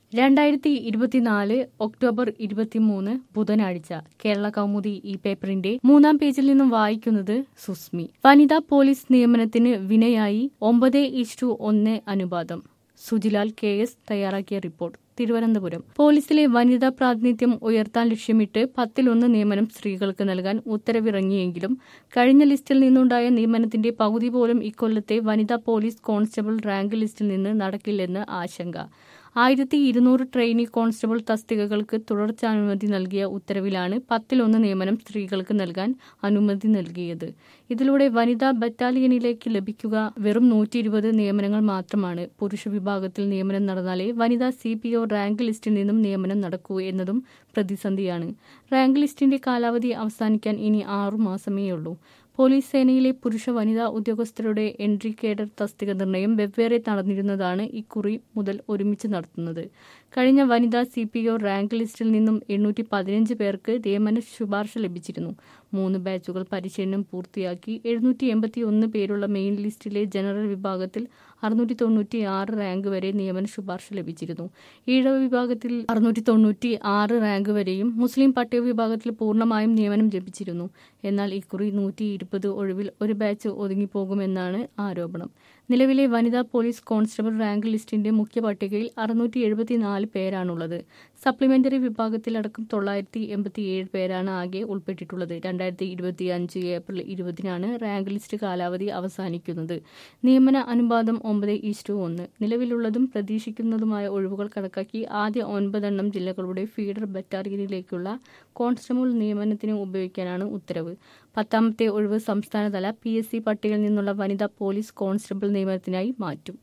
രണ്ടായിരത്തി ഇരുപത്തിനാല് ഒക്ടോബർ ഇരുപത്തിമൂന്ന് ബുധനാഴ്ച കേരള കൗമുദി ഈ പേപ്പറിന്റെ മൂന്നാം പേജിൽ നിന്നും വായിക്കുന്നത് സുസ്മി വനിതാ പോലീസ് നിയമനത്തിന് വിനയായി ഒമ്പത് ഇഷ്ടു ഒന്ന് അനുപാതം സുജിലാൽ കെ എസ് തയ്യാറാക്കിയ റിപ്പോർട്ട് തിരുവനന്തപുരം പോലീസിലെ വനിതാ പ്രാതിനിധ്യം ഉയർത്താൻ ലക്ഷ്യമിട്ട് പത്തിലൊന്ന് നിയമനം സ്ത്രീകൾക്ക് നൽകാൻ ഉത്തരവിറങ്ങിയെങ്കിലും കഴിഞ്ഞ ലിസ്റ്റിൽ നിന്നുണ്ടായ നിയമനത്തിന്റെ പകുതി പോലും ഇക്കൊല്ലത്തെ വനിതാ പോലീസ് കോൺസ്റ്റബിൾ റാങ്ക് ലിസ്റ്റിൽ നിന്ന് നടക്കില്ലെന്ന് ആശങ്ക ആയിരത്തി ഇരുന്നൂറ് ട്രെയിനി കോൺസ്റ്റബിൾ തസ്തികകൾക്ക് തുടർച്ചാനുമതി നൽകിയ ഉത്തരവിലാണ് പത്തിലൊന്ന് നിയമനം സ്ത്രീകൾക്ക് നൽകാൻ അനുമതി നൽകിയത് ഇതിലൂടെ വനിതാ ബറ്റാലിയനിലേക്ക് ലഭിക്കുക വെറും നൂറ്റി ഇരുപത് നിയമനങ്ങൾ മാത്രമാണ് പുരുഷ വിഭാഗത്തിൽ നിയമനം നടന്നാലേ വനിതാ സി പി ഒ റാങ്ക് ലിസ്റ്റിൽ നിന്നും നിയമനം നടക്കൂ എന്നതും പ്രതിസന്ധിയാണ് റാങ്ക് ലിസ്റ്റിന്റെ കാലാവധി അവസാനിക്കാൻ ഇനി ആറു മാസമേയുള്ളൂ പോലീസ് സേനയിലെ പുരുഷ വനിതാ ഉദ്യോഗസ്ഥരുടെ എൻട്രി കേഡർ തസ്തിക നിർണയം വെവ്വേറെ നടന്നിരുന്നതാണ് ഇക്കുറി മുതൽ ഒരുമിച്ച് നടത്തുന്നത് കഴിഞ്ഞ വനിതാ സി പി ഒ റാങ്ക് ലിസ്റ്റിൽ നിന്നും എണ്ണൂറ്റി പതിനഞ്ച് പേർക്ക് നിയമന ശുപാർശ ലഭിച്ചിരുന്നു മൂന്ന് ബാച്ചുകൾ പരിശീലനം പൂർത്തിയാക്കി എഴുന്നൂറ്റി എൺപത്തി ഒന്ന് പേരുള്ള മെയിൻ ലിസ്റ്റിലെ ജനറൽ വിഭാഗത്തിൽ അറുന്നൂറ്റി തൊണ്ണൂറ്റി ആറ് റാങ്ക് വരെ നിയമന ശുപാർശ ലഭിച്ചിരുന്നു ഈഴവ വിഭാഗത്തിൽ അറുന്നൂറ്റി തൊണ്ണൂറ്റി ആറ് റാങ്ക് വരെയും മുസ്ലിം പട്ടിക വിഭാഗത്തിൽ പൂർണ്ണമായും നിയമനം ലഭിച്ചിരുന്നു എന്നാൽ ഇക്കുറി നൂറ്റി ഇരുപത് ഒഴിവിൽ ഒരു ബാച്ച് ഒതുങ്ങിപ്പോകുമെന്നാണ് ആരോപണം നിലവിലെ വനിതാ പോലീസ് കോൺസ്റ്റബിൾ റാങ്ക് ലിസ്റ്റിന്റെ മുഖ്യ പട്ടികയിൽ അറുന്നൂറ്റി എഴുപത്തിനാല് പേരാണുള്ളത് സപ്ലിമെന്ററി വിഭാഗത്തിലടക്കം തൊള്ളായിരത്തി എൺപത്തിയേഴ് പേരാണ് ആകെ ഉൾപ്പെട്ടിട്ടുള്ളത് രണ്ടായിരത്തി ഇരുപത്തി അഞ്ച് ഏപ്രിൽ ഇരുപതിനാണ് റാങ്ക് ലിസ്റ്റ് കാലാവധി അവസാനിക്കുന്നത് നിയമന അനുപാതം ഒമ്പത് ഈസ്റ്റു ഒന്ന് നിലവിലുള്ളതും പ്രതീക്ഷിക്കുന്നതുമായ ഒഴിവുകൾ കണക്കാക്കി ആദ്യ ഒൻപതെണ്ണം ജില്ലകളുടെ ഫീഡർ ബറ്റാലിയനിലേക്കുള്ള കോൺസ്റ്റബിൾ നിയമനത്തിന് ഉപയോഗിക്കാനാണ് ഉത്തരവ് പത്താമത്തെ ഒഴിവ് സംസ്ഥാനതല പി എസ് സി പട്ടികയിൽ നിന്നുള്ള വനിതാ പോലീസ് കോൺസ്റ്റബിൾ നിയമനത്തിനായി മാറ്റും